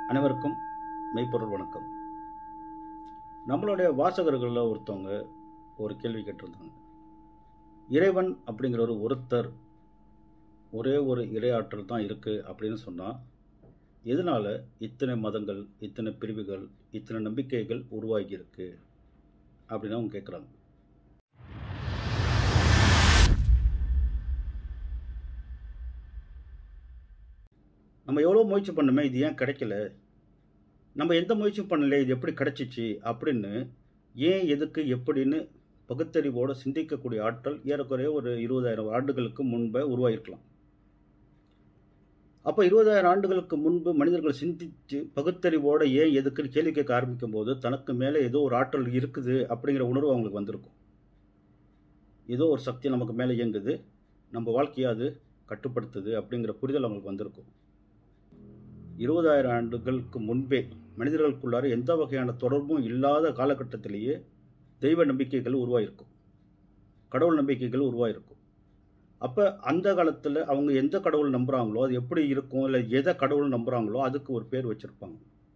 அனைவருக்கும் மெய்ப்பொருள் வணக்கம் நம்மளுடைய வாசகர்களில் ஒருத்தவங்க ஒரு கேள்வி கேட்டிருந்தாங்க இறைவன் அப்படிங்கிற ஒரு ஒருத்தர் ஒரே ஒரு இறையாற்றல் தான் இருக்குது அப்படின்னு சொன்னால் எதனால் இத்தனை மதங்கள் இத்தனை பிரிவுகள் இத்தனை நம்பிக்கைகள் உருவாகி இருக்கு அப்படின்னு அவங்க கேட்குறாங்க நம்ம எவ்வளோ முயற்சி பண்ணுமே இது ஏன் கிடைக்கல நம்ம எந்த முயற்சியும் பண்ணல இது எப்படி கிடைச்சிச்சு அப்படின்னு ஏன் எதுக்கு எப்படின்னு பகுத்தறிவோடு சிந்திக்கக்கூடிய ஆற்றல் ஏறக்குறைய ஒரு இருபதாயிரம் ஆண்டுகளுக்கு முன்பே உருவாகிருக்கலாம் அப்போ இருபதாயிரம் ஆண்டுகளுக்கு முன்பு மனிதர்கள் சிந்தித்து பகுத்தறிவோட ஏன் எதுக்குன்னு கேள்வி கேட்க ஆரம்பிக்கும் போது தனக்கு மேலே ஏதோ ஒரு ஆற்றல் இருக்குது அப்படிங்கிற உணர்வு அவங்களுக்கு வந்திருக்கும் ஏதோ ஒரு சக்தி நமக்கு மேலே இயங்குது நம்ம வாழ்க்கையை அது கட்டுப்படுத்துது அப்படிங்கிற புரிதல் அவங்களுக்கு வந்திருக்கும் இருபதாயிரம் ஆண்டுகளுக்கு முன்பே மனிதர்களுக்குள்ளார எந்த வகையான தொடர்பும் இல்லாத காலகட்டத்திலேயே தெய்வ நம்பிக்கைகள் உருவாயிருக்கும் கடவுள் நம்பிக்கைகள் உருவாயிருக்கும் அப்போ அந்த காலத்தில் அவங்க எந்த கடவுள் நம்புகிறாங்களோ அது எப்படி இருக்கும் இல்லை எதை கடவுள் நம்புகிறாங்களோ அதுக்கு ஒரு பேர் வச்சுருப்பாங்க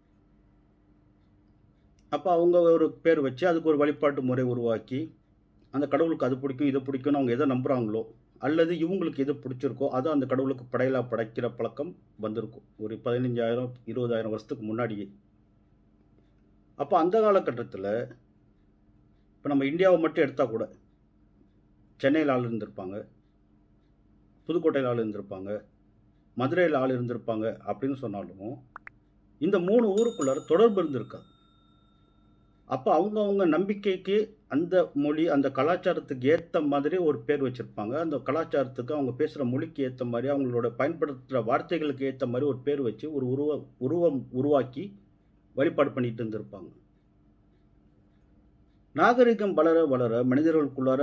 அப்போ அவங்க ஒரு பேர் வச்சு அதுக்கு ஒரு வழிபாட்டு முறை உருவாக்கி அந்த கடவுளுக்கு அது பிடிக்கும் இது பிடிக்கும்னு அவங்க எதை நம்புகிறாங்களோ அல்லது இவங்களுக்கு எது பிடிச்சிருக்கோ அதை அந்த கடவுளுக்கு படையலாக படைக்கிற பழக்கம் வந்திருக்கும் ஒரு பதினஞ்சாயிரம் இருபதாயிரம் வருஷத்துக்கு முன்னாடியே அப்போ அந்த காலகட்டத்தில் இப்போ நம்ம இந்தியாவை மட்டும் எடுத்தால் கூட சென்னையில் ஆள் இருந்திருப்பாங்க புதுக்கோட்டையில் ஆள் இருந்திருப்பாங்க மதுரையில் ஆள் இருந்திருப்பாங்க அப்படின்னு சொன்னாலும் இந்த மூணு ஊருக்குள்ளார தொடர்பு இருந்திருக்காது அப்போ அவங்கவுங்க நம்பிக்கைக்கு அந்த மொழி அந்த கலாச்சாரத்துக்கு ஏற்ற மாதிரி ஒரு பேர் வச்சுருப்பாங்க அந்த கலாச்சாரத்துக்கு அவங்க பேசுகிற மொழிக்கு ஏற்ற மாதிரி அவங்களோட பயன்படுத்துகிற வார்த்தைகளுக்கு ஏற்ற மாதிரி ஒரு பேர் வச்சு ஒரு உருவ உருவம் உருவாக்கி வழிபாடு பண்ணிட்டு இருந்திருப்பாங்க நாகரிகம் வளர வளர மனிதர்களுக்குள்ளார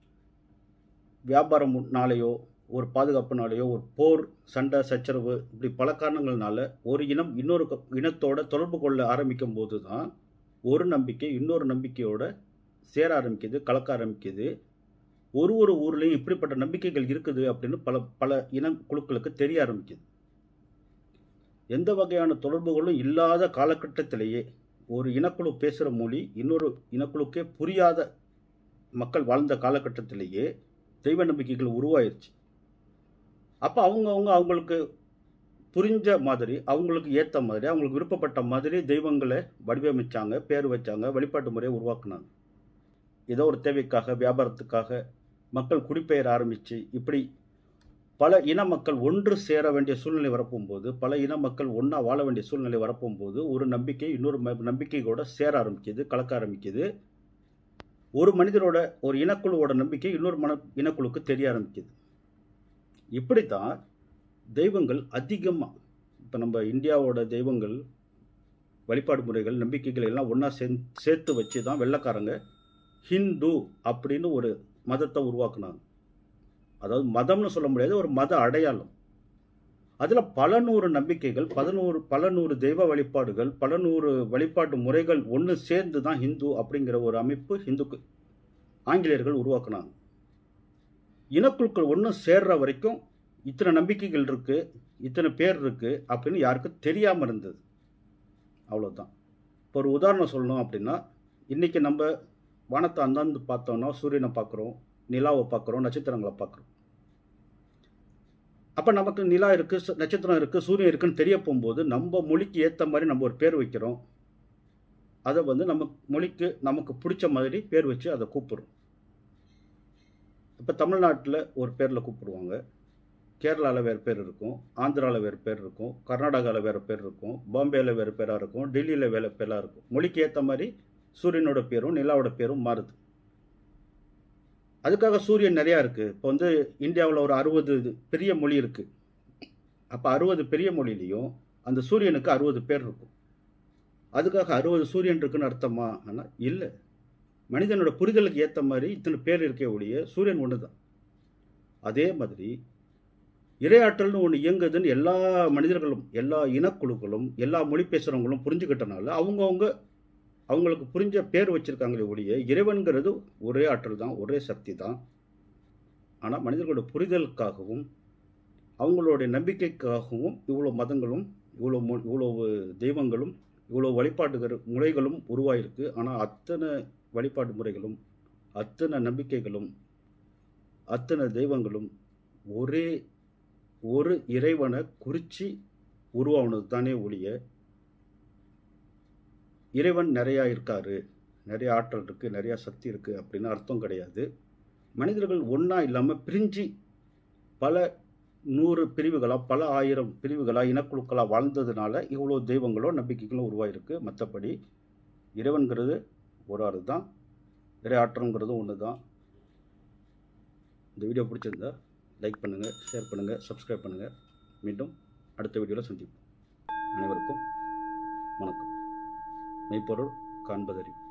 வியாபாரம்னாலேயோ ஒரு பாதுகாப்புனாலேயோ ஒரு போர் சண்டை சச்சரவு இப்படி பல காரணங்கள்னால ஒரு இனம் இன்னொரு இனத்தோட தொடர்பு கொள்ள ஆரம்பிக்கும் போது தான் ஒரு நம்பிக்கை இன்னொரு நம்பிக்கையோட சேர ஆரம்பிக்குது கலக்க ஆரம்பிக்குது ஒரு ஒரு ஊர்லேயும் இப்படிப்பட்ட நம்பிக்கைகள் இருக்குது அப்படின்னு பல பல இன குழுக்களுக்கு தெரிய ஆரம்பிக்குது எந்த வகையான தொடர்புகளும் இல்லாத காலகட்டத்திலேயே ஒரு இனக்குழு பேசுகிற மொழி இன்னொரு இனக்குழுக்கே புரியாத மக்கள் வாழ்ந்த காலகட்டத்திலேயே தெய்வ நம்பிக்கைகள் உருவாயிருச்சு அப்போ அவங்கவுங்க அவங்களுக்கு புரிஞ்ச மாதிரி அவங்களுக்கு ஏற்ற மாதிரி அவங்களுக்கு விருப்பப்பட்ட மாதிரி தெய்வங்களை வடிவமைச்சாங்க பேர் வச்சாங்க வழிபாட்டு முறையை உருவாக்குனாங்க ஏதோ ஒரு தேவைக்காக வியாபாரத்துக்காக மக்கள் குடிபெயர ஆரம்பித்து இப்படி பல இன மக்கள் ஒன்று சேர வேண்டிய சூழ்நிலை வரப்போகும்போது பல இன மக்கள் ஒன்றா வாழ வேண்டிய சூழ்நிலை வரப்போகும்போது ஒரு நம்பிக்கை இன்னொரு நம்பிக்கையோட சேர ஆரம்பிக்குது கலக்க ஆரம்பிக்குது ஒரு மனிதரோட ஒரு இனக்குழுவோட நம்பிக்கை இன்னொரு மன இனக்குழுக்கு தெரிய ஆரம்பிக்குது இப்படித்தான் தெய்வங்கள் அதிகமாக இப்போ நம்ம இந்தியாவோட தெய்வங்கள் வழிபாடு முறைகள் நம்பிக்கைகள் எல்லாம் ஒன்றா சே சேர்த்து வச்சு தான் வெள்ளக்காரங்க ஹிந்து அப்படின்னு ஒரு மதத்தை உருவாக்குனாங்க அதாவது மதம்னு சொல்ல முடியாது ஒரு மத அடையாளம் அதில் பல நூறு நம்பிக்கைகள் பதினோரு பல நூறு தெய்வ வழிபாடுகள் பல நூறு வழிபாட்டு முறைகள் ஒன்று சேர்ந்து தான் ஹிந்து அப்படிங்கிற ஒரு அமைப்பு ஹிந்துக்கு ஆங்கிலேயர்கள் உருவாக்குனாங்க இனக்குழுக்கள் ஒன்று சேர்ற வரைக்கும் இத்தனை நம்பிக்கைகள் இருக்குது இத்தனை பேர் இருக்குது அப்படின்னு யாருக்கும் தெரியாமல் இருந்தது அவ்வளோதான் இப்போ ஒரு உதாரணம் சொல்லணும் அப்படின்னா இன்றைக்கி நம்ம வானத்தை அந்தாந்து பார்த்தோன்னா சூரியனை பார்க்குறோம் நிலாவை பார்க்குறோம் நட்சத்திரங்களை பார்க்குறோம் அப்போ நமக்கு நிலா இருக்குது நட்சத்திரம் இருக்குது சூரியன் இருக்குன்னு தெரிய போகும்போது நம்ம மொழிக்கு ஏற்ற மாதிரி நம்ம ஒரு பேர் வைக்கிறோம் அதை வந்து நம்ம மொழிக்கு நமக்கு பிடிச்ச மாதிரி பேர் வச்சு அதை கூப்பிடுறோம் இப்போ தமிழ்நாட்டில் ஒரு பேரில் கூப்பிடுவாங்க கேரளாவில் வேறு பேர் இருக்கும் ஆந்திராவில் வேறு பேர் இருக்கும் கர்நாடகாவில் வேறு பேர் இருக்கும் பாம்பேயில் வேறு பேராக இருக்கும் டெல்லியில் வேறு பேராக இருக்கும் மொழிக்கு ஏற்ற மாதிரி சூரியனோட பேரும் நிலாவோட பேரும் மாறுது அதுக்காக சூரியன் நிறையா இருக்குது இப்போ வந்து இந்தியாவில் ஒரு அறுபது பெரிய மொழி இருக்குது அப்போ அறுபது பெரிய மொழிலையும் அந்த சூரியனுக்கு அறுபது பேர் இருக்கும் அதுக்காக அறுபது சூரியன் இருக்குன்னு அர்த்தமா ஆனால் இல்லை மனிதனோட புரிதலுக்கு ஏற்ற மாதிரி இத்தனை பேர் இருக்கே ஒழிய சூரியன் ஒன்று தான் அதே மாதிரி இரையாற்றல்னு ஒன்று இயங்குதுன்னு எல்லா மனிதர்களும் எல்லா இனக்குழுக்களும் எல்லா மொழி பேசுகிறவங்களும் புரிஞ்சுக்கிட்டனால அவங்கவுங்க அவங்களுக்கு புரிஞ்ச பேர் வச்சுருக்காங்களே ஒழிய இறைவன்கிறது ஒரே ஆற்றல் தான் ஒரே சக்தி தான் ஆனால் மனிதர்களோட புரிதலுக்காகவும் அவங்களுடைய நம்பிக்கைக்காகவும் இவ்வளோ மதங்களும் இவ்வளோ மு இவ்வளவு தெய்வங்களும் இவ்வளோ வழிபாட்டுகிற முறைகளும் உருவாயிருக்கு ஆனால் அத்தனை வழிபாட்டு முறைகளும் அத்தனை நம்பிக்கைகளும் அத்தனை தெய்வங்களும் ஒரே ஒரு இறைவனை குறித்து உருவானது தானே ஒழிய இறைவன் நிறையா இருக்காரு நிறைய ஆற்றல் இருக்குது நிறையா சக்தி இருக்குது அப்படின்னு அர்த்தம் கிடையாது மனிதர்கள் ஒன்றா இல்லாமல் பிரிஞ்சு பல நூறு பிரிவுகளாக பல ஆயிரம் பிரிவுகளாக இனக்குழுக்களாக வாழ்ந்ததுனால இவ்வளோ தெய்வங்களோ நம்பிக்கைகளும் உருவாயிருக்கு மற்றபடி இறைவன்கிறது ஒரு ஆறு தான் இறை ஆற்றங்கிறதும் ஒன்று தான் இந்த வீடியோ பிடிச்சிருந்தா லைக் பண்ணுங்கள் ஷேர் பண்ணுங்கள் சப்ஸ்கிரைப் பண்ணுங்கள் மீண்டும் அடுத்த வீடியோவில் சந்திப்போம் அனைவருக்கும் வணக்கம் மெய்ப்பொருள் காண்பதறிவு